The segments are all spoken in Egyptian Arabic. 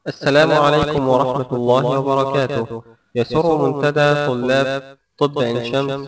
السلام عليكم ورحمة الله وبركاته يسر منتدى طلاب طب عين شمس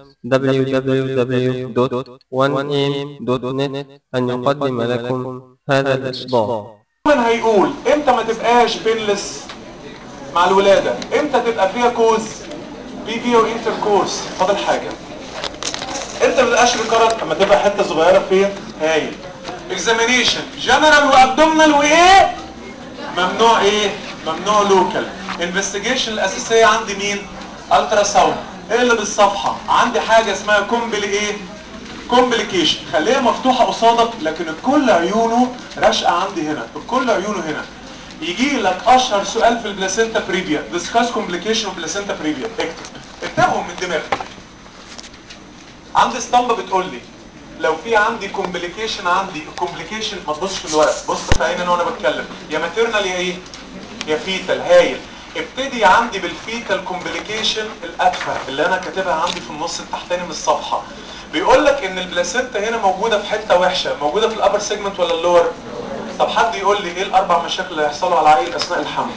www.1am.net أن يقدم لكم هذا الإصدار من هيقول امتى ما تبقاش بينلس مع الولادة امتى تبقى فيها كوز بي في وانتر كورس فاضل حاجة امتى ما تبقاش ريكارنت اما تبقى حتة صغيرة فين هايل اكزامينيشن جنرال وابدومينال وايه ممنوع ايه ممنوع لوكال انفستيجيشن الاساسية عندي مين الترا ساوند ايه اللي بالصفحة عندي حاجة اسمها كومبل ايه كومبليكيشن خليها مفتوحة قصادك لكن الكل عيونه راشقة عندي هنا الكل عيونه هنا يجي لك اشهر سؤال في البلاسينتا بريفيا ديسكاس كومبليكيشن اوف بلاسينتا بريفيا اكتب اكتبهم من دماغك عندي اسطمبة بتقول لي لو في عندي كومبليكيشن عندي الكومبليكيشن ما تبصش في الورق بص في عيني وانا بتكلم يا ماتيرنال يا ايه يا فيتال هايل ابتدي عندي بالفيتال كومبليكيشن الاتفه اللي انا كاتبها عندي في النص التحتاني من الصفحه بيقول لك ان البلاسينتا هنا موجوده في حته وحشه موجوده في الابر سيجمنت ولا اللور طب حد يقول لي ايه الاربع مشاكل اللي هيحصلوا على العيل اثناء الحمل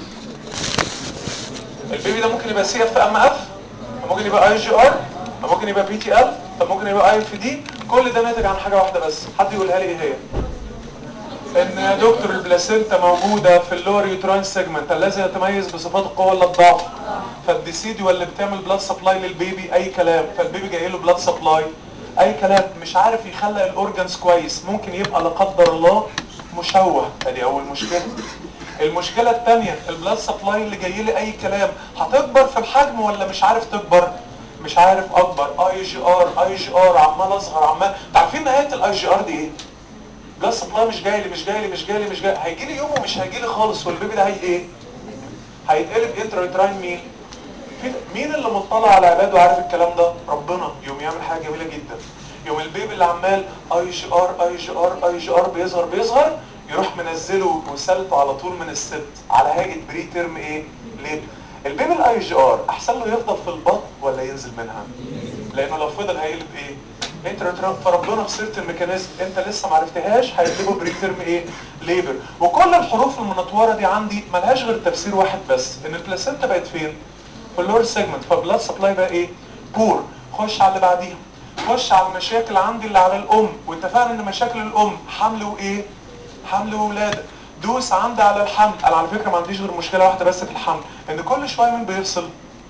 البيبي ده ممكن يبقى سي اف ام اف ممكن يبقى اي جي ار ممكن يبقى بي تي ال طب ممكن يبقى اي اف دي كل ده ناتج عن حاجه واحده بس حد يقولها لي ايه هي ان يا دكتور البلاسينتا موجوده في اللور يوتراين سيجمنت الذي يتميز بصفات القوه ولا الضعف فالديسيديو اللي بتعمل بلاد سبلاي للبيبي اي كلام فالبيبي جاي له بلاد سبلاي اي كلام مش عارف يخلق الاورجنز كويس ممكن يبقى لا قدر الله مشوه ادي اول مشكله المشكله الثانيه البلاد سبلاي اللي جاي لي اي كلام هتكبر في الحجم ولا مش عارف تكبر مش عارف اكبر اي جي ار اي جي ار عمال اصغر عمال عارفين نهايه الاي جي ار دي ايه بلاد سبلاي مش جاي لي مش جاي لي مش جاي لي مش جاي هيجي لي يوم ومش هيجي لي خالص والبيبي ده هي ايه هيتقلب انترا مين مين اللي مطلع على عباده وعارف الكلام ده ربنا يوم يعمل حاجه جميله جدا يوم البيبي اللي عمال اي جي ار اي جي ار اي جي ار بيظهر بيظهر يروح منزله وسالته على طول من الست على هيئه بري تيرم ايه ليه البيبي الاي جي ار احسن له يفضل في البطن ولا ينزل منها لانه لو فضل هيقلب ايه انت فربنا في سيره الميكانيزم انت لسه ما عرفتهاش هيقلبوا بري تيرم ايه ليبر وكل الحروف المنطوره دي عندي ملهاش غير تفسير واحد بس ان البلاسينتا بقت فين في اللور سيجمنت فالبلاد سبلاي بقى ايه بور خش على اللي بعديها خش على المشاكل عندي اللي على الام واتفقنا ان مشاكل الام حمل وايه حمل وولاده دوس عندي على الحمل انا على فكره ما عنديش غير مشكله واحده بس في الحمل ان كل شويه مين بيفصل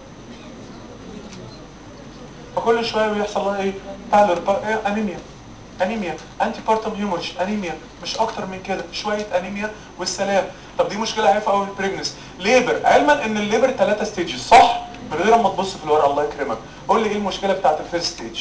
فكل شويه بيحصل لها ايه بالر إيه؟ انيميا انيميا انتي بارتم هيومرج انيميا مش اكتر من كده شويه انيميا والسلام طب دي مشكله هيفا قوي البريجنس ليبر علما ان الليبر ثلاثه ستيجز صح من غير ما تبص في الورقه الله يكرمك قول لي ايه المشكله بتاعت الفيرست ستيج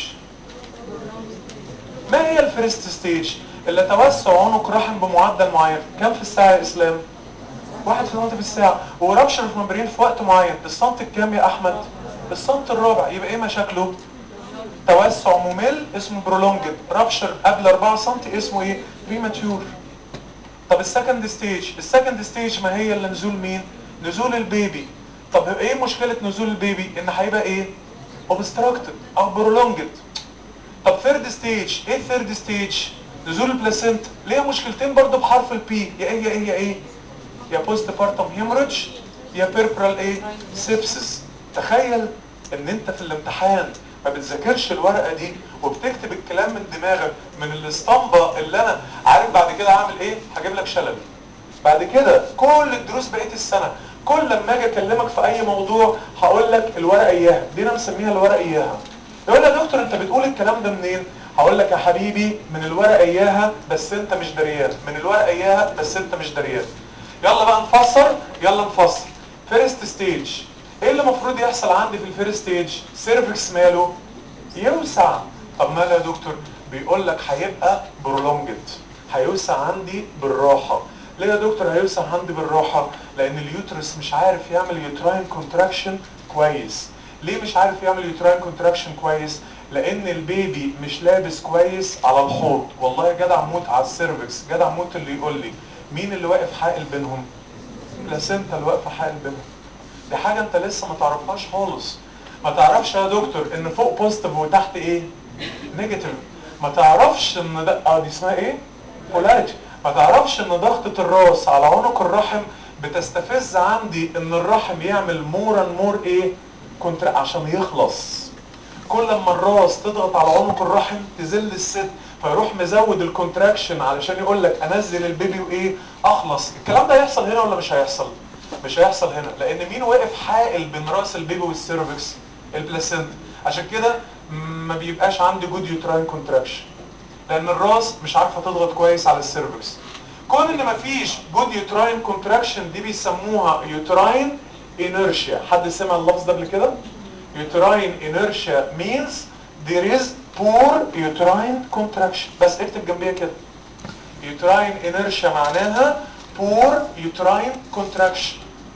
ما هي الفيرست ستيج اللي توسع عنق رحم بمعدل معين كم في الساعه يا اسلام واحد في في الساعه ورابشر في ممبرين في وقت معين السنت الكام يا احمد السنت الرابع يبقى ايه مشاكله توسع ممل اسمه برولونجد رابشر قبل 4 سم اسمه ايه بريماتيور طب السكند ستيج السكند ستيج ما هي اللي نزول مين نزول البيبي طب ايه مشكله نزول البيبي ان هيبقى ايه اوبستراكتد او برولونجد طب ثيرد ستيج ايه الثيرد ستيج نزول البلاسينتا ليه مشكلتين برضو بحرف البي يا ايه يا ايه يا ايه يا بوست بارتم هيموريدج يا بيربرال ايه سيبسس تخيل ان انت في الامتحان ما بتذاكرش الورقه دي وبتكتب الكلام من دماغك من الاسطمبه اللي انا عارف بعد كده هعمل ايه هجيب لك شلل بعد كده كل الدروس بقيه السنه كل لما اجي اكلمك في اي موضوع هقول لك الورقه اياها دي انا مسميها الورقه اياها يقول لي يا دكتور انت بتقول الكلام ده منين هقول لك يا حبيبي من الورقه اياها بس انت مش دريان من الورقه اياها بس انت مش دريان يلا بقى نفسر يلا نفسر فيرست ستيج ايه اللي المفروض يحصل عندي في الفيرست ستيج سيرفكس ماله يوسع طب ماله يا دكتور بيقول لك هيبقى برولونجد هيوسع عندي بالراحه ليه يا دكتور هيوسع عندي بالراحه لان اليوترس مش عارف يعمل يوتراين كونتراكشن كويس ليه مش عارف يعمل يوتراين كونتراكشن كويس لان البيبي مش لابس كويس على الحوض والله يا جدع موت على السيرفكس جدع موت اللي يقول لي مين اللي واقف حائل بينهم بلاسينتا اللي واقفه حائل بينهم دي حاجة انت لسه ما تعرفهاش خالص ما تعرفش يا دكتور ان فوق بوزيتيف وتحت ايه نيجاتيف ما تعرفش ان ده اه دي اسمها ايه بولاريتي ما تعرفش ان ضغطة الراس على عنق الرحم بتستفز عندي ان الرحم يعمل مور ان مور ايه كونترا عشان يخلص كل ما الراس تضغط على عنق الرحم تزل الست فيروح مزود الكونتراكشن علشان يقول لك انزل البيبي وايه اخلص الكلام ده هيحصل هنا ولا مش هيحصل مش هيحصل هنا لان مين واقف حائل بين راس البيبي والسيرفكس البلاسنت عشان كده ما بيبقاش عندي جود يوتراين كونتراكشن لان الراس مش عارفه تضغط كويس على السيرفكس كون ان مفيش جود يوتراين كونتراكشن دي بيسموها يوتراين انيرشيا حد سمع اللفظ ده قبل كده يوتراين انيرشيا means there is poor uterine contraction بس اكتب جنبيها كده uterine inertia معناها poor uterine contraction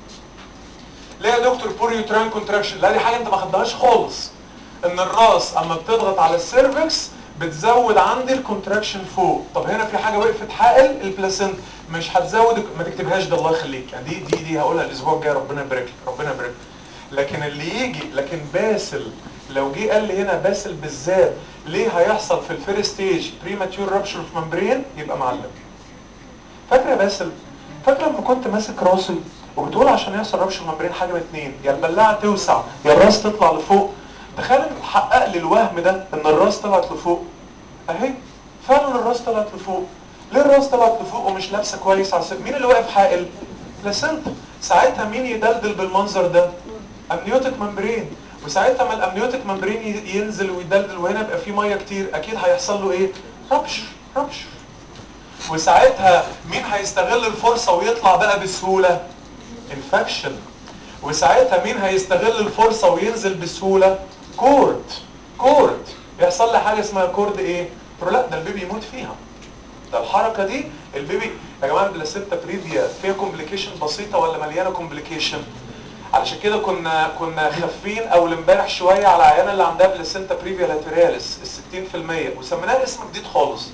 ليه يا دكتور poor uterine contraction لا دي حاجه انت ما خدتهاش خالص ان الراس اما بتضغط على السيرفكس بتزود عندي الكونتراكشن فوق طب هنا في حاجه وقفت حائل البلاسنت مش هتزود ما تكتبهاش ده الله يخليك يعني دي دي دي هقولها الاسبوع الجاي ربنا يبارك لك ربنا يبارك لك لكن اللي يجي لكن باسل لو جه قال لي هنا باسل بالذات ليه هيحصل في الفيرست ستيج بريماتيور رابشر اوف ممبرين يبقى معلم فاكره يا باسل فاكره لما كنت ماسك راسي وبتقول عشان يحصل رابشر ممبرين حاجه من اتنين يا البلاعه توسع يا الراس تطلع لفوق تخيل ان اتحقق لي الوهم ده ان الراس طلعت لفوق اهي فعلا الراس طلعت لفوق ليه الراس طلعت لفوق ومش لابسه كويس على السن مين اللي واقف حائل بلاسنتا ساعتها مين يدلدل بالمنظر ده امنيوتيك ممبرين وساعتها ما الامنيوتيك ممبرين ينزل ويدلدل وهنا يبقى فيه ميه كتير اكيد هيحصل له ايه ربش ربش وساعتها مين هيستغل الفرصه ويطلع بقى بسهوله انفكشن وساعتها مين هيستغل الفرصه وينزل بسهوله كورد كورد يحصل لي حاجه اسمها كورد ايه لا ده البيبي يموت فيها ده الحركه دي البيبي يا جماعه البلاسينتا بريفيا فيها كومبليكيشن بسيطه ولا مليانه كومبليكيشن علشان كده كنا كنا خافين اول امبارح شويه على عيانه اللي عندها بلاسينتا بريفيا لاتراليس ال 60% وسميناها اسم جديد خالص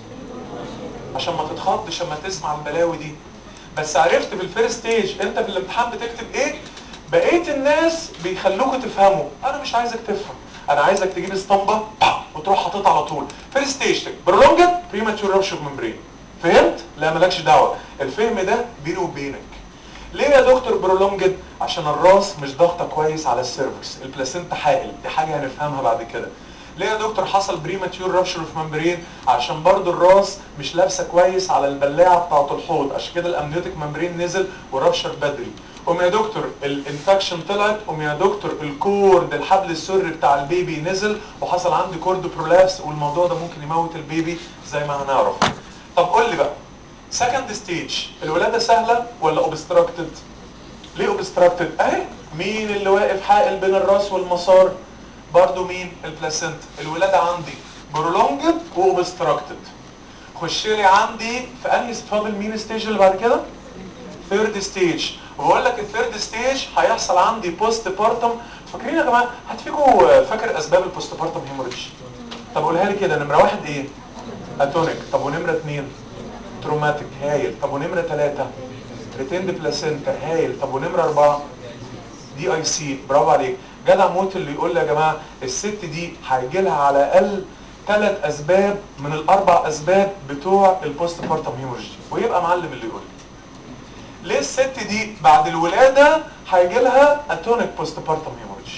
عشان ما تتخضش اما تسمع البلاوي دي بس عرفت في الفيرست ستيج انت في الامتحان بتكتب ايه بقيه الناس بيخلوكوا تفهموا انا مش عايزك تفهم انا عايزك تجيب اسطمبه وتروح حاططها على طول فيرست ستيج برولونجد بريماتور رابشر ممبرين فهمت لا مالكش دعوه الفهم ده بيني وبينك ليه يا دكتور برولونجد عشان الراس مش ضاغطه كويس على السيرفكس البلاسينتا حائل دي حاجه هنفهمها بعد كده ليه يا دكتور حصل بريماتيور رابشر اوف ممبرين عشان برضو الراس مش لابسه كويس على البلاعه بتاعه الحوض عشان كده الامنيوتيك ممبرين نزل ورابشر بدري قوم يا دكتور الانفكشن طلعت قوم يا دكتور الكورد الحبل السري بتاع البيبي نزل وحصل عندي كورد برولابس والموضوع ده ممكن يموت البيبي زي ما هنعرف طب قول لي بقى سكند ستيج الولاده سهله ولا اوبستراكتد ليه اوبستراكتد اهي مين اللي واقف حائل بين الراس والمسار برضو مين البلاسنت الولاده عندي برولونجد واوبستراكتد خش لي عندي في انهي فاضل مين ستيج اللي بعد كده ثيرد ستيج وبقول لك الثيرد ستيج هيحصل عندي بوست بارتم فاكرين يا جماعه هتفيكوا فاكر اسباب البوست بارتم هيموريدج طب قولها لي كده نمره واحد ايه اتونيك طب ونمره اثنين تروماتيك هايل طب ونمره ثلاثه ريتيند بلاسنتا هايل طب ونمره اربعه دي اي سي برافو عليك جدع موت اللي يقول لي يا جماعه الست دي هيجي لها على الاقل ثلاث اسباب من الاربع اسباب بتوع البوست بارتم هيموريدج ويبقى معلم اللي يقول لي ليه الست دي بعد الولاده هيجي لها اتونيك بوست بارتم هيموريدج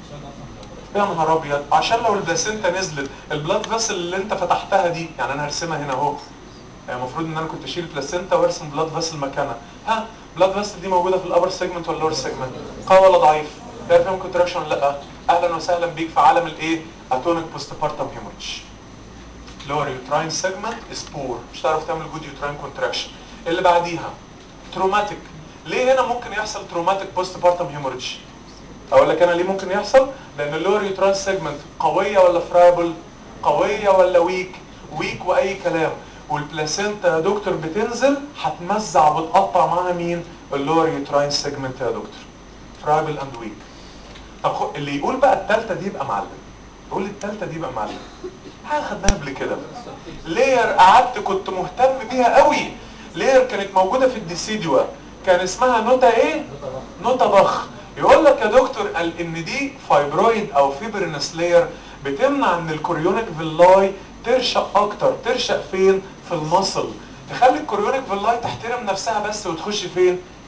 يا نهار ابيض عشان لو البلاسينتا نزلت البلاد فاسل اللي انت فتحتها دي يعني انا هرسمها هنا اهو يعني المفروض ان انا كنت اشيل البلاسينتا وارسم بلاد فاسل مكانها ها بلاد فاسل دي موجوده في الابر سيجمنت ولا اللور سيجمنت قوي ولا ضعيف تعرف فيهم كونتراكشن ولا لا اهلا وسهلا بيك في عالم الايه اتونيك بوست بارتم هيموريدج لور يوتراين سيجمنت از بور مش هتعرف تعمل جود يوتراين كونتراكشن اللي بعديها تروماتيك ليه هنا ممكن يحصل تروماتيك بوست بارتم هيموريدج اقول لك انا ليه ممكن يحصل لان اللور يوتراين سيجمنت قويه ولا فرايبل قويه ولا ويك ويك واي كلام والبلاسينتا يا دكتور بتنزل هتمزع وتقطع معاها مين اللور يوتراين سيجمنت يا دكتور فرايبل اند ويك طب خ... اللي يقول بقى الثالثه دي يبقى معلم يقول لي الثالثه دي يبقى معلم حاجه خدناها قبل كده لير قعدت كنت مهتم بيها قوي لير كانت موجوده في الديسيدوا كان اسمها نوتا ايه نوتا بخ يقول لك يا دكتور قال ان دي فايبرويد او فيبرينس لير بتمنع ان الكوريونيك فيلاي ترشق اكتر ترشق فين في المصل تخلي الكوريونيك فيلاي تحترم نفسها بس وتخش فين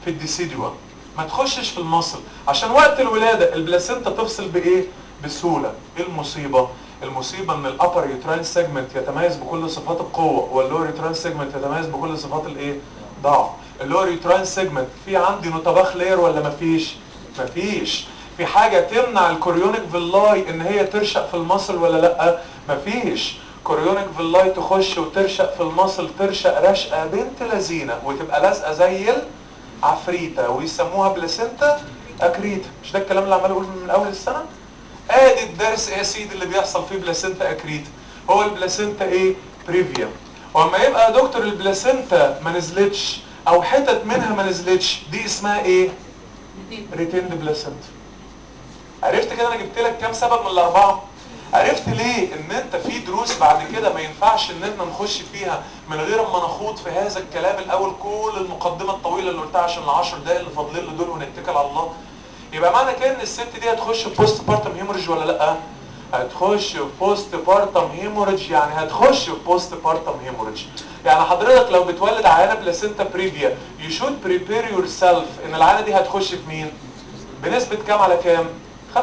في الديسيدوا ما تخشش في المصل عشان وقت الولاده البلاسينتا تفصل بايه بسهوله ايه المصيبه المصيبه ان الابر يوتراين سيجمنت يتميز بكل صفات القوه واللور يوتراين سيجمنت يتميز بكل صفات الايه ضعف اللور يوتراين سيجمنت في عندي نوتاباخ لاير ولا مفيش مفيش في حاجه تمنع الكوريونيك فيلاي ان هي ترشق في المصل ولا لا مفيش كوريونيك فيلاي تخش وترشق في المصل ترشق رشقه بنت لذينه وتبقى لازقه زي العفريته ويسموها بلاسينتا اكريتا مش ده الكلام اللي عمال اقوله من اول السنه ادي الدرس يا سيدي اللي بيحصل فيه بلاسينتا اكريتا هو البلاسينتا ايه بريفيا واما يبقى يا دكتور البلاسينتا ما نزلتش او حتت منها ما نزلتش دي اسمها ايه ريتيند بلاسينتا عرفت كده انا جبت لك كام سبب من الاربعه عرفت ليه ان انت في دروس بعد كده ما ينفعش ان احنا نخش فيها من غير ما نخوض في هذا الكلام الاول كل المقدمه الطويله اللي قلتها عشان العشر دقايق اللي فاضلين له دول ونتكل على الله يبقى معنى كده ان الست دي هتخش في بوست بارتم هيموريج ولا لا هتخش في بوست بارتم هيموريج يعني هتخش في بوست بارتم هيموريج يعني حضرتك لو بتولد عيانه بلاسينتا بريفيا يو شود بريبير يور سيلف ان العيانه دي هتخش في مين بنسبه كام على كام 75%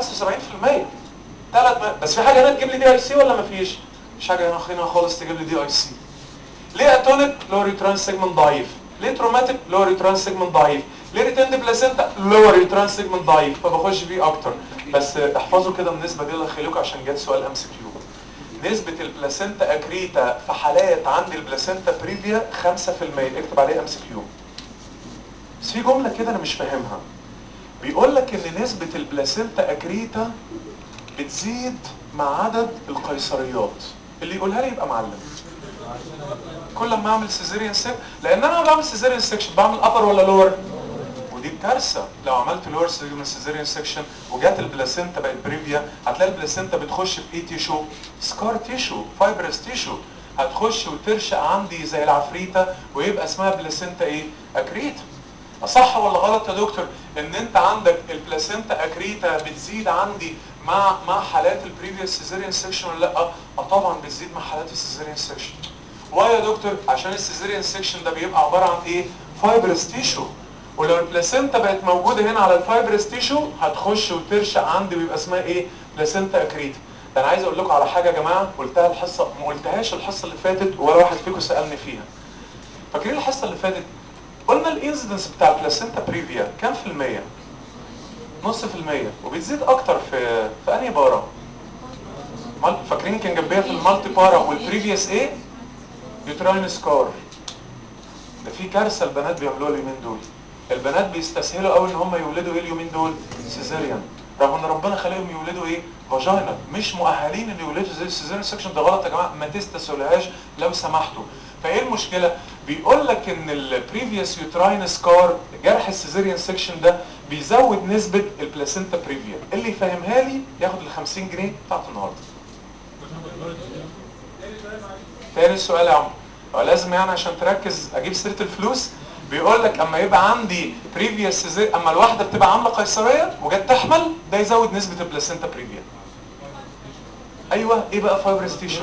ثلاث بس في حاجه هنا تجيب لي دي اي سي ولا مفيش مش حاجه هنا هنا خالص تجيب لي دي اي سي ليه اتونيك لوري ترانس سيجمنت ضعيف ليه تروماتيك لوري ترانس سيجمنت ضعيف ليه ريتند بلاسينتا لوري ترانس سيجمنت ضعيف فبخش بيه اكتر بس احفظوا كده النسبه دي الله يخليكم عشان جت سؤال ام سي كيو نسبة البلاسينتا اكريتا في حالات عند البلاسينتا بريفيا 5% اكتب عليه ام سي كيو بس في جملة كده انا مش فاهمها بيقول لك ان نسبة البلاسينتا اكريتا بتزيد مع عدد القيصريات اللي يقولها لي يبقى معلم كل ما اعمل سيزيريان سيك لان انا بعمل سيزيريان سيكشن بعمل ابر ولا لور ودي كارثه لو عملت لور سيزيريان سيكشن وجات البلاسينتا بقت بريفيا هتلاقي البلاسينتا بتخش في اي تيشو سكار تيشو فايبرس تيشو هتخش وترشق عندي زي العفريته ويبقى اسمها بلاسينتا ايه اكريتا صح ولا غلط يا دكتور ان انت عندك البلاسينتا اكريتا بتزيد عندي مع مع حالات البريفيوس سيزيريان سيكشن ولا لا اه طبعا بتزيد مع حالات السيزيريان سيكشن واي يا دكتور عشان السيزيريان سيكشن ده بيبقى عباره عن ايه فايبرس تيشو ولو البلاسينتا بقت موجوده هنا على الفايبرس تيشو هتخش وترشق عندي ويبقى اسمها ايه بلاسينتا اكريتا ده انا عايز اقول لكم على حاجه يا جماعه قلتها الحصه ما قلتهاش الحصه اللي فاتت ولا واحد فيكم سالني فيها فاكرين الحصه اللي فاتت قلنا الانسيدنس بتاع البلاسينتا بريفيا كام في المية نص في المية وبتزيد اكتر في في انهي بارا فاكرين كان جنبيها في المالتي بارا والبريفيوس ايه يوتراين سكار ده في كارثه البنات بيعملوها اليومين دول البنات بيستسهلوا قوي ان هم يولدوا ايه اليومين دول سيزيريان رغم ان ربنا خليهم يولدوا ايه فاجينا مش مؤهلين ان يولدوا زي السيزيريان سكشن ده غلط يا جماعه ما تستسهلوهاش لو سمحتوا فايه المشكله بيقول لك ان البريفيوس يوتراين سكار جرح السيزيريان سكشن ده بيزود نسبه البلاسينتا بريفيا اللي يفهمها لي ياخد ال 50 جنيه بتاعت النهارده تاني السؤال يا عمرو لازم يعني عشان تركز اجيب سيره الفلوس بيقول لك اما يبقى عندي بريفيوس سيزير اما الواحده بتبقى عامله قيصريه وجت تحمل ده يزود نسبه البلاسينتا بريفيا ايوه ايه بقى فايبرس تيشو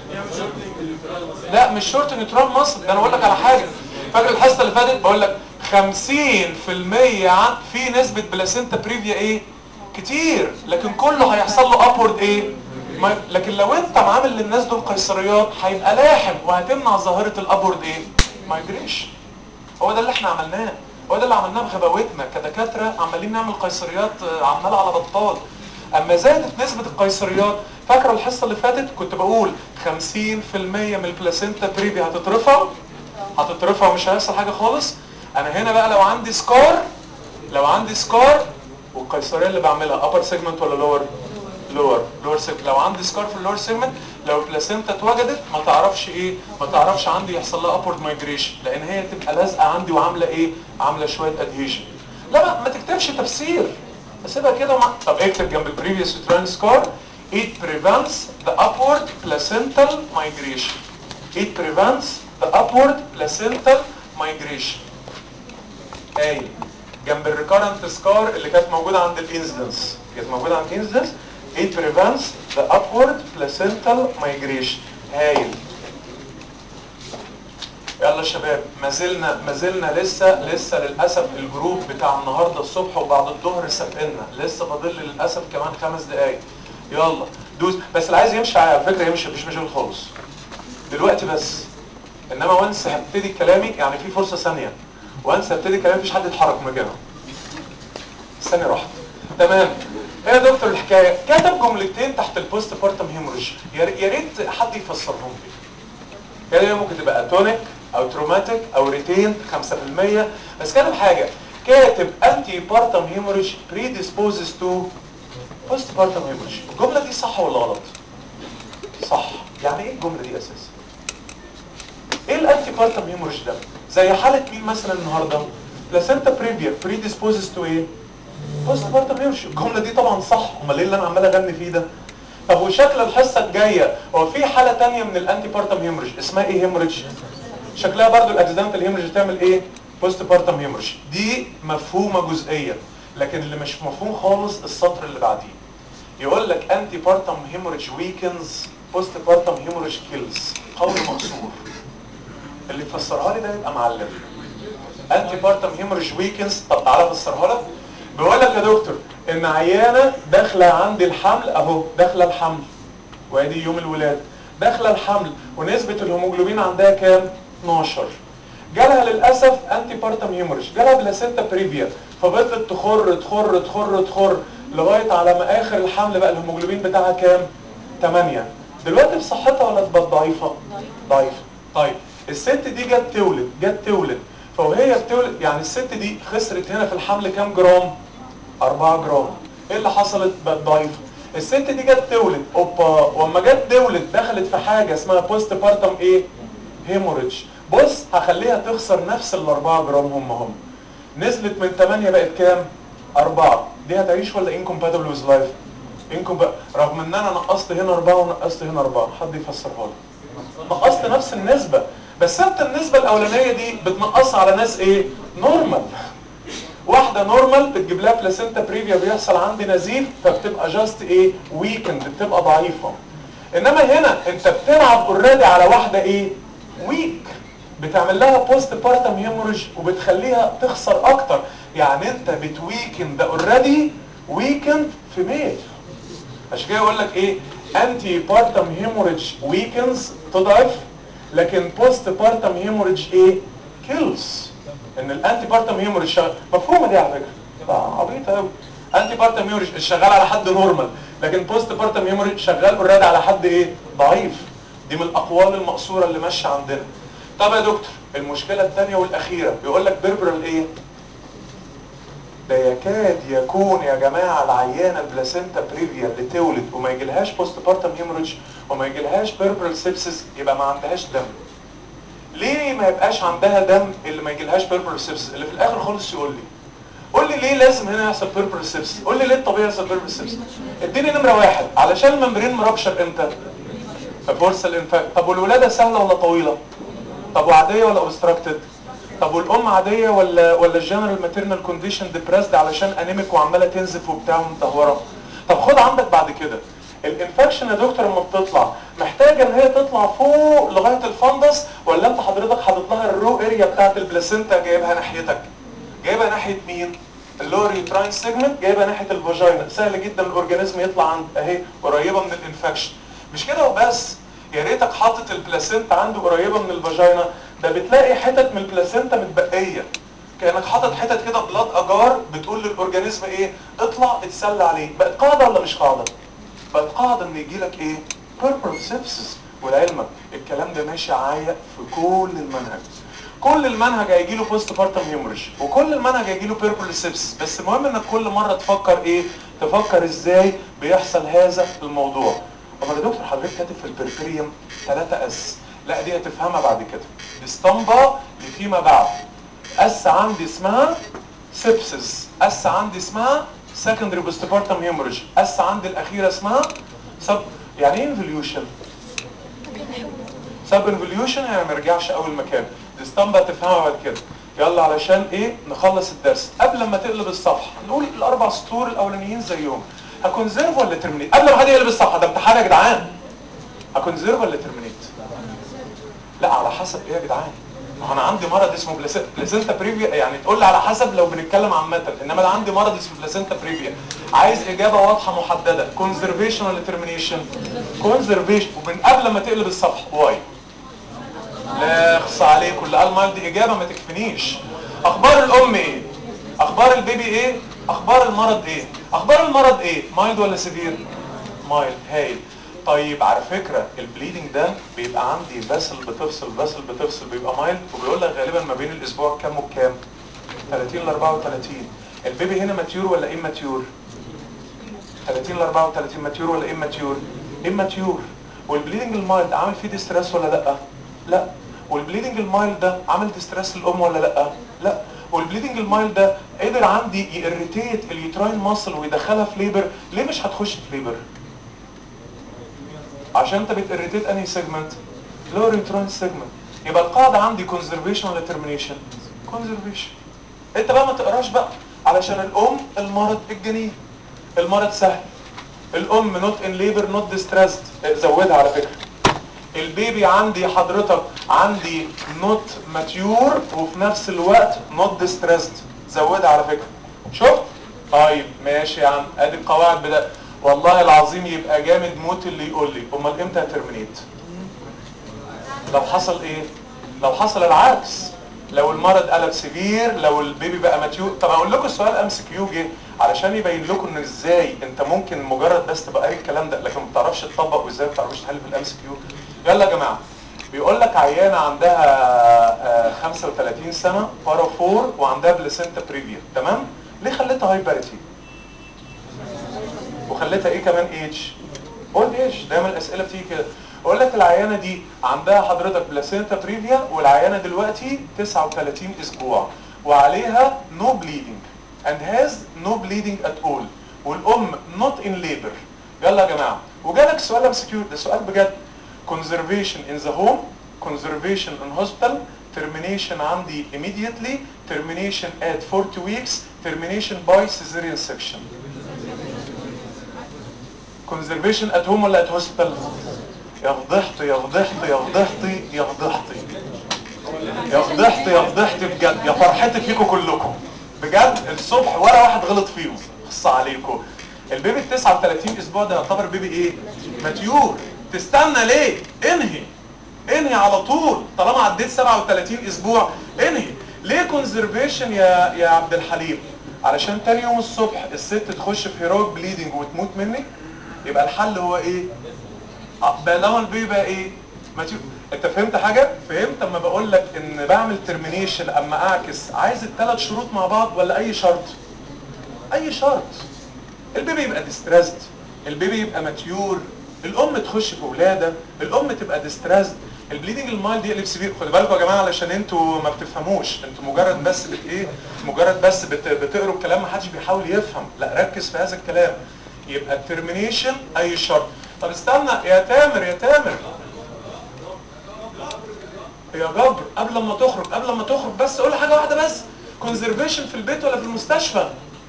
لا مش شورت نيوترال مصر ده انا اقول لك على حاجه فاكر الحصه اللي فاتت بقول لك 50% عن في نسبه بلاسينتا بريفيا ايه كتير لكن كله هيحصل له ابورد ايه ما لكن لو انت عامل للناس دول قيصريات هيبقى لاحم وهتمنع ظاهره الابورد ايه مايجريشن هو ده اللي احنا عملناه هو ده اللي عملناه بغباوتنا كدكاتره عمالين نعمل قيصريات عماله على بطال اما زادت نسبه القيصريات فاكره الحصه اللي فاتت كنت بقول 50% من البلاسينتا بريبي هتترفع هتترفع ومش هيحصل حاجه خالص انا هنا بقى لو عندي سكار لو عندي سكار والقيصريه اللي بعملها ابر سيجمنت ولا لور لور لور سيجمنت لو عندي سكار في اللور سيجمنت لو البلاسينتا اتوجدت ما تعرفش ايه ما تعرفش عندي يحصل لها ابورد مايجريشن لان هي تبقى لازقه عندي وعامله ايه عامله شويه ادهيجن لا ما, ما تكتبش تفسير اسيبها كده ومع... طب اكتب جنب البريفيوس يوتراين سكار it prevents the upward placental migration it prevents the upward placental migration اي جنب الريكارنت سكار اللي كانت موجوده عند الانسيدنس كانت موجوده عند الانسيدنس it prevents the upward placental migration هايل يلا يلا شباب ما زلنا ما زلنا لسه لسه للاسف الجروب بتاع النهارده الصبح وبعد الظهر سابقنا لسه فاضل لي للاسف كمان خمس دقايق يلا دوس بس اللي عايز يمشي على فكره يمشي مفيش مشاكل خالص دلوقتي بس انما وانس هبتدي كلامي يعني في فرصه ثانيه وانس هبتدي كلامي مفيش حد يتحرك من مكانه ثانيه راحت تمام ايه يا دكتور الحكايه كتب جملتين تحت البوست بارتم هيموريج يا ريت حد يفسرهم لي كده ممكن تبقى اتونيك او تروماتيك او ريتين 5% بس كاتب حاجه كاتب انتي بارتم هيموريج بريديسبوزز تو بوست بارتم هيموريج الجمله دي صح ولا غلط صح يعني ايه الجمله دي اساسا ايه الانتي بارتم هيموريج ده زي حاله مين مثلا النهارده بلاسنتا بريفيا بريديسبوزز تو ايه بوست بارتم هيموريج الجمله دي طبعا صح امال ايه اللي انا عمال اغني فيه ده طب وشكل الحصه الجايه هو في حاله تانية من الانتي بارتم هيموريج اسمها ايه هيموريج شكلها برضو الاكسيدنتال هيموريج تعمل ايه بوست بارتم هيموريج دي مفهومه جزئيا لكن اللي مش مفهوم خالص السطر اللي بعديه يقول لك انتي بارتم هيموريج ويكنز بوست بارتم هيموريج كيلز قول مقصور اللي يفسرها لي ده يبقى معلم انتي بارتم هيموريج ويكنز طب تعالى افسرها لك بيقول لك يا دكتور ان عيانه داخله عندي الحمل اهو داخله الحمل وادي يوم الولاده داخله الحمل ونسبه الهيموجلوبين عندها كام 12 جالها للاسف انتي بارتم هيموريج جالها بلاسينتا بريفيا ففضلت تخر تخر تخر تخر لغايه على ما اخر الحمل بقى الهيموجلوبين بتاعها كام 8 دلوقتي في صحتها ولا تبقى ضعيفه ضعيفه طيب الست دي جت تولد جت تولد فوهي بتولد يعني الست دي خسرت هنا في الحمل كام جرام 4 جرام ايه اللي حصلت بقت ضعيفه الست دي جت تولد اوبا واما جت تولد دخلت في حاجه اسمها بوست بارتم ايه هيموريدج بص هخليها تخسر نفس ال 4 جرام هم هم نزلت من 8 بقت كام 4 دي هتعيش ولا انكومباتبل ويز لايف رغم ان انا نقصت هنا 4 ونقصت هنا 4 حد يفسرها لي نقصت نفس النسبه بس انت النسبه الاولانيه دي بتنقصها على ناس ايه نورمال واحده نورمال بتجيب لها بلاسينتا بريفيا بيحصل عندي نزيف فبتبقى جاست ايه ويكند بتبقى ضعيفه انما هنا انت بتلعب اوريدي على واحده ايه ويك بتعمل لها بوست بارتم هيموريج وبتخليها تخسر اكتر يعني انت بتويكن ده اوريدي ويكند في ميل عشان كده يقول لك ايه انتي بارتم هيموريج ويكنز تضعف لكن بوست بارتم هيموريج ايه كيلز ان الانتي بارتم هيموريج شغال مفهومه دي على فكره عبيطه قوي انتي بارتم هيموريج شغال على حد نورمال لكن بوست بارتم هيموريج شغال اوريدي على حد ايه ضعيف دي من الاقوال المقصوره اللي ماشيه عندنا طب يا دكتور المشكله الثانيه والاخيره بيقول لك بيربرال ايه ده يكاد يكون يا جماعه العيانه البلاسينتا بريفيا اللي تولد وما يجيلهاش بوست بارتم هيموريج وما يجيلهاش بيربرال سيبسس يبقى ما عندهاش دم ليه ما يبقاش عندها دم اللي ما يجيلهاش بيربرال سيبسس اللي في الاخر خالص يقول لي قول لي ليه لازم هنا يحصل بيربرال سيبسس قول لي ليه الطبيعي يحصل بيربرال سيبسس اديني نمره واحد علشان الممبرين مربشر امتى ففرصه الانفاق طب والولاده سهله ولا طويله طب وعاديه ولا اوبستراكتد طب والام عاديه ولا ولا الجنرال ماتيرنال كونديشن ديبريسد علشان انيميك وعماله تنزف وبتاع ومتهوره طب خد عندك بعد كده الانفكشن يا دكتور لما بتطلع محتاجه ان هي تطلع فوق لغايه الفندس ولا انت حضرتك حاطط لها الرو اريا بتاعت البلاسينتا جايبها ناحيتك جايبها ناحيه مين اللور يوتراين سيجمنت جايبها ناحيه الفاجينا سهل جدا الاورجانيزم يطلع عند اهي قريبه من الانفكشن مش كده وبس يا ريتك حاطط البلاسينتا عنده قريبه من الفاجينا ده بتلاقي حتت من البلاسينتا متبقيه كانك حاطط حتت كده بلاد اجار بتقول للاورجانيزم ايه اطلع اتسلى عليه بقت قاعده ولا مش قاعده بقت قاعده ان يجي لك ايه بيربل سيبسس ولعلمك الكلام ده ماشي عايق في كل المنهج كل المنهج هيجي له بوست بارتم هيموريج وكل المنهج هيجي له بيربل سيبسس بس المهم انك كل مره تفكر ايه تفكر ازاي بيحصل هذا الموضوع طب يا دكتور حضرتك كاتب في البربريوم 3 اس لا دي هتفهمها بعد كده دي اسطمبه لفيما بعد اس عندي اسمها سيبسس اس عندي اسمها سكندري بوستبارتم هيموريج اس عندي الاخيره اسمها سب يعني ايه انفليوشن سب انفليوشن يعني ما يرجعش اول مكان دي اسطمبه تفهمها بعد كده يلا علشان ايه نخلص الدرس قبل ما تقلب الصفحه نقول الاربع سطور الاولانيين زيهم هكونزيرف ولا ترمينيت قبل ما حد يقلب الصفحه ده امتحان يا جدعان هكونزيرف ولا ترمينيت لا على حسب ايه يا جدعان ما انا عندي مرض اسمه بلاسينتا بلاسينتا بريفيا يعني تقول لي على حسب لو بنتكلم عامه انما انا عندي مرض اسمه بلاسينتا بريفيا عايز اجابه واضحه محدده كونزرفيشن ولا ترمينيشن كونزرفيشن ومن قبل ما تقلب الصفحه واي لا اخص عليكم اللي قال مايلد اجابه ما تكفنيش اخبار الام ايه اخبار البيبي ايه اخبار المرض ايه اخبار المرض ايه مايلد ولا سيفير مايلد هايل طيب على فكرة البليدنج ده بيبقى عندي فاسل بتفصل فاسل بتفصل بيبقى مايلد وبيقول لك غالبا ما بين الاسبوع كام وكام 30 ل 34 البيبي هنا ماتيور ولا ايه ماتيور 30 ل 34 ماتيور ولا ايه ماتيور ايه ماتيور والبليدنج المايلد عامل فيه ديستريس ولا لا لا والبليدنج المايلد ده عامل ديستريس للام ولا لا لا والبليدنج المايلد ده قدر عندي يريتيت اليوتراين ماسل ويدخلها في ليبر ليه مش هتخش في ليبر عشان انت بتريتيت انهي سيجمنت لور يوتراين سيجمنت يبقى القاعده عندي كونزرفيشن ولا ترمينيشن كونزرفيشن انت بقى ما تقراش بقى علشان الام المرض الجنين المرض سهل الام نوت ان ليبر نوت ديستريسد زودها على فكره البيبي عندي حضرتك عندي نوت ماتيور وفي نفس الوقت نوت ديستريسد زودها على فكره شفت طيب ماشي يا عم ادي القواعد بدأ والله العظيم يبقى جامد موت اللي يقول لي امال امتى هترمينيت لو حصل ايه لو حصل العكس لو المرض قلب سيفير لو البيبي بقى ماتيور طب اقول لكم السؤال ام سي كيو جه علشان يبين لكم ان ازاي انت ممكن مجرد بس تبقى قاري الكلام ده لكن ما بتعرفش تطبق وازاي ما بتعرفش تحل في الام سي كيو يلا يا جماعه بيقول لك عيانه عندها آه، 35 سنه بارا 4 وعندها بلاسينتا بريفيا تمام ليه خليتها هايبرتي وخليتها ايه كمان ايج اولد ايج دايما الاسئله بتيجي كده اقول لك العيانه دي عندها حضرتك بلاسينتا بريفيا والعيانه دلوقتي 39 اسبوع وعليها نو بليدنج and has no bleeding at all والام not in labor يلا يا جماعه وجالك سؤال امسكيو ده سؤال بجد conservation in the home conservation in hospital termination عندي immediately termination at 40 weeks termination by cesarean section conservation at home ولا at hospital يا فضحتي يا فضحتي يا فضحتي يا فضحتي يا فضحتي يا فضحتي بجد يا فرحتي فيكم كلكم بجد الصبح ولا واحد غلط فيهم خص عليكم البيبي ال 39 اسبوع ده يعتبر بيبي ايه ماتيور تستنى ليه انهي انهي على طول طالما عديت 37 اسبوع انهي ليه كونزرفيشن يا يا عبد الحليم علشان تاني يوم الصبح الست تخش في هيرويك بليدنج وتموت مني يبقى الحل هو ايه بقى لما البيبي بقى ايه ماتيور انت فهمت حاجه فهمت اما بقول لك ان بعمل ترمينيشن اما اعكس عايز الثلاث شروط مع بعض ولا اي شرط اي شرط البيبي يبقى ديستريسد البيبي يبقى ماتيور الام تخش في ولاده الام تبقى ديستريسد البليدنج المايلد يقلب سيفير خدوا بالكم يا جماعه علشان انتوا ما بتفهموش انتوا مجرد بس بت ايه مجرد بس بت بتقروا الكلام ما حدش بيحاول يفهم لا ركز في هذا الكلام يبقى الترمينيشن اي شرط طب استنى يا تامر يا تامر يا جبر قبل ما تخرج قبل ما تخرج بس قول حاجه واحده بس كونزرفيشن في البيت ولا في المستشفى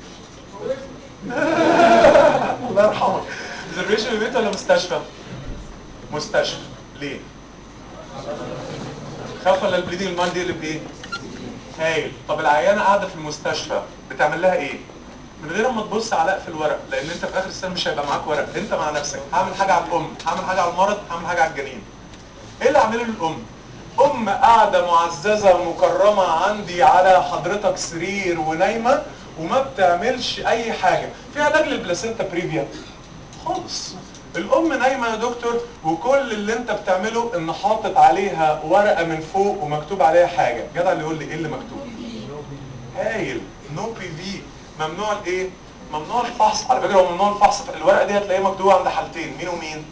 الله يرحمك كونزرفيشن في البيت ولا مستشفى مستشفى ليه خاف ولا البليدنج المايند يقلب ايه هايل طب العيانه قاعده في المستشفى بتعمل لها ايه من غير ما تبص على في الورق لان انت في اخر السنه مش هيبقى معاك ورق انت مع نفسك هعمل حاجه على الام هعمل حاجه على المرض هعمل حاجه على الجنين ايه اللي اعمله للام ام قاعده معززه مكرمه عندي على حضرتك سرير ونايمه وما بتعملش اي حاجه في علاج للبلاسينتا بريفيا خالص الام نايمه يا دكتور وكل اللي انت بتعمله ان حاطط عليها ورقه من فوق ومكتوب عليها حاجه جدع اللي يقول لي ايه اللي مكتوب هايل نو بي في ممنوع الايه ممنوع الفحص على فكره هو ممنوع الفحص الورقه دي هتلاقيها مكتوبه عند حالتين مين ومين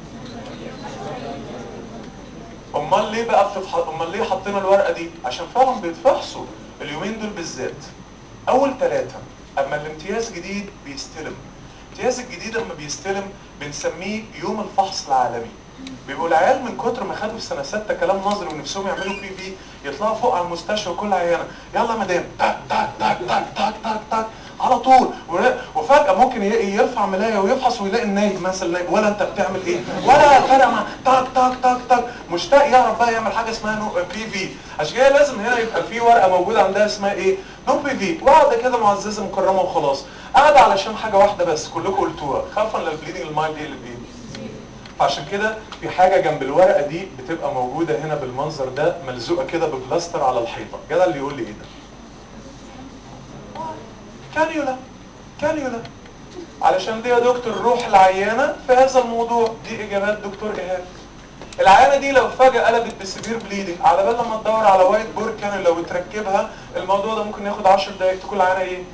امال ليه بقى بتفح... امال ليه حطينا الورقه دي عشان فعلا بيتفحصوا اليومين دول بالذات اول ثلاثه اما الامتياز جديد بيستلم الامتياز الجديد اما بيستلم بنسميه يوم الفحص العالمي بيبقوا العيال من كتر ما خدوا في سنه سته كلام نظري ونفسهم يعملوا بي في يطلعوا فوق على المستشفى وكل عيانه يلا يا مدام تك تك تك تك تك تك تك على طول وفجاه ممكن ي- يرفع ملايه ويفحص ويلاقي النايب مثلا نايب ولا انت بتعمل ايه ولا فرق مع تك تك تك تك مشتاق يعرف بقى يعمل حاجه اسمها نو بي في عشان كده لازم هنا يبقى في ورقه موجوده عندها اسمها ايه نو بي في وقاعده كده معززه مكرمه وخلاص قاعده علشان حاجه واحده بس كلكم قلتوها خافا للبليدنج المايل دي اللي بايه فعشان كده في حاجه جنب الورقه دي بتبقى موجوده هنا بالمنظر ده ملزوقه كده ببلاستر على الحيطه جدع اللي يقول لي ايه ده كانيولا كانيولا علشان دي يا دكتور روح العيانه في هذا الموضوع دي اجابات دكتور ايهاب العيانه دي لو فجاه قلبت بسيفير بليدنج على بال لما تدور على وايت بورد كانيولا وتركبها الموضوع ده ممكن ياخد 10 دقايق تكون العيانه ايه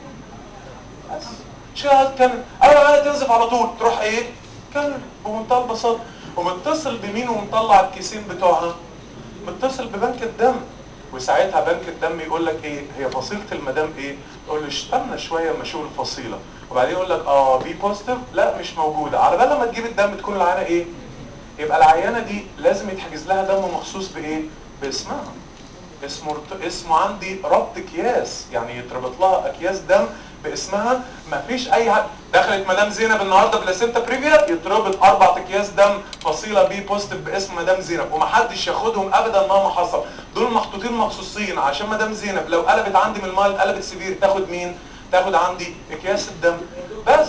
بس مش كده كان اول ما تنزف على طول تروح ايه كان بمنتهى البساطه ومتصل بمين ومطلع الكيسين بتوعها متصل ببنك الدم وساعتها بنك الدم يقول لك ايه هي فصيله المدام ايه تقول له استنى شويه اما اشوف الفصيله وبعدين يقول لك اه بي بوزيتيف لا مش موجوده على بال لما تجيب الدم تكون العيانه ايه يبقى العيانه دي لازم يتحجز لها دم مخصوص بايه باسمها اسمه اسمه عندي ربط اكياس يعني يتربط لها اكياس دم باسمها مفيش اي حد دخلت مدام زينب النهارده بلاسينتا بريفيا يتربط اربع اكياس دم فصيله بي بوزيتيف باسم مدام زينب ومحدش ياخدهم ابدا مهما حصل دول محطوطين مخصوصين عشان مدام زينب لو قلبت عندي من المايل قلبت سيفير تاخد مين تاخد عندي اكياس الدم بس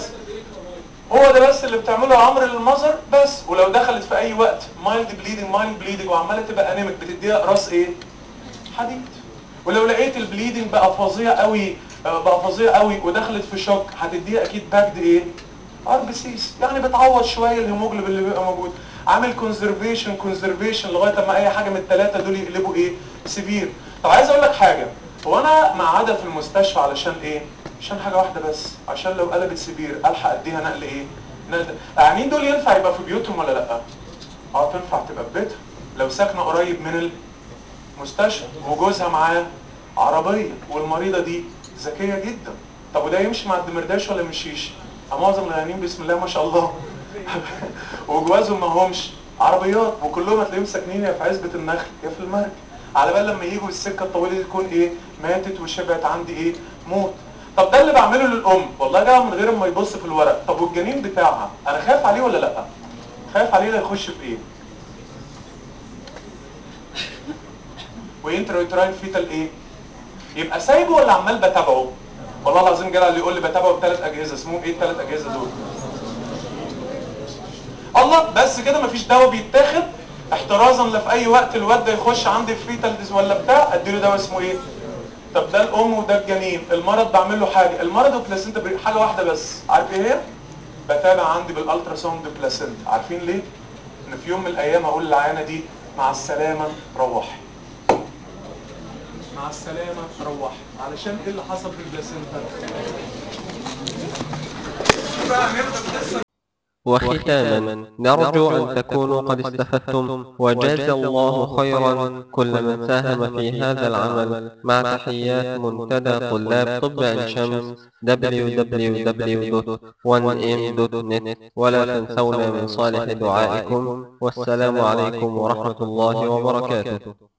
هو ده بس اللي بتعمله عمرو للمظهر بس ولو دخلت في اي وقت مايلد بليدنج مايلد بليدنج وعماله تبقى انيميك بتديها راس ايه حديد ولو لقيت البليدنج بقى فظيع قوي آه، بقى فظيع قوي ودخلت في شوك هتديها اكيد باكد ايه ار بي سيس يعني بتعوض شويه الهيموجلوبين اللي بيبقى موجود عامل كونزرفيشن كونزرفيشن لغايه اما اي حاجه من الثلاثه دول يقلبوا ايه سيفير طب عايز اقول لك حاجه هو انا مقعدها في المستشفى علشان ايه عشان حاجه واحده بس عشان لو قلبت سيفير الحق اديها نقل ايه نقل العيانين دول ينفع يبقى في بيوتهم ولا لا اه تنفع تبقى في بيتها لو ساكنه قريب من المستشفى وجوزها معاه عربيه والمريضه دي ذكيه جدا طب وده يمشي مع الدمرداش ولا يمشيش معظم العيانين بسم الله ما شاء الله وجوازهم ما همش عربيات وكلهم هتلاقيهم ساكنين يا في عزبه النخل يا في المرج على بال لما يجوا السكه الطويله دي تكون ايه ماتت وشبعت عندي ايه موت طب ده اللي بعمله للام والله جاي من غير ما يبص في الورق طب والجنين بتاعها انا خايف عليه ولا لا خايف عليه لا يخش في ايه وانترويتراين فيتال ايه يبقى سايبه ولا عمال بتابعه والله العظيم جدع اللي يقول لي بتابعه بثلاث اجهزه اسمهم ايه الثلاث اجهزه دول الله بس كده مفيش دواء بيتاخد احترازا لا في اي وقت الواد ده يخش عندي في فيتال ديز ولا بتاع اديله دواء اسمه ايه طب ده الام وده الجنين المرض بعمل له حاجه المرض وبلاسينتا بري- حاجه واحده بس عارف ايه هي بتابع عندي بالالترا ساوند بلاسينتا عارفين ليه ان في يوم من الايام اقول للعيانه دي مع السلامه روحي مع السلامه روحي علشان ايه اللي حصل في البلاسينتا بقى نبدا قصه وختاما نرجو أن تكونوا قد استفدتم وجاز الله خيرا كل من ساهم في هذا العمل مع تحيات منتدى طلاب طب عين شمس www.1m.net ولا تنسونا من صالح دعائكم والسلام عليكم ورحمة الله وبركاته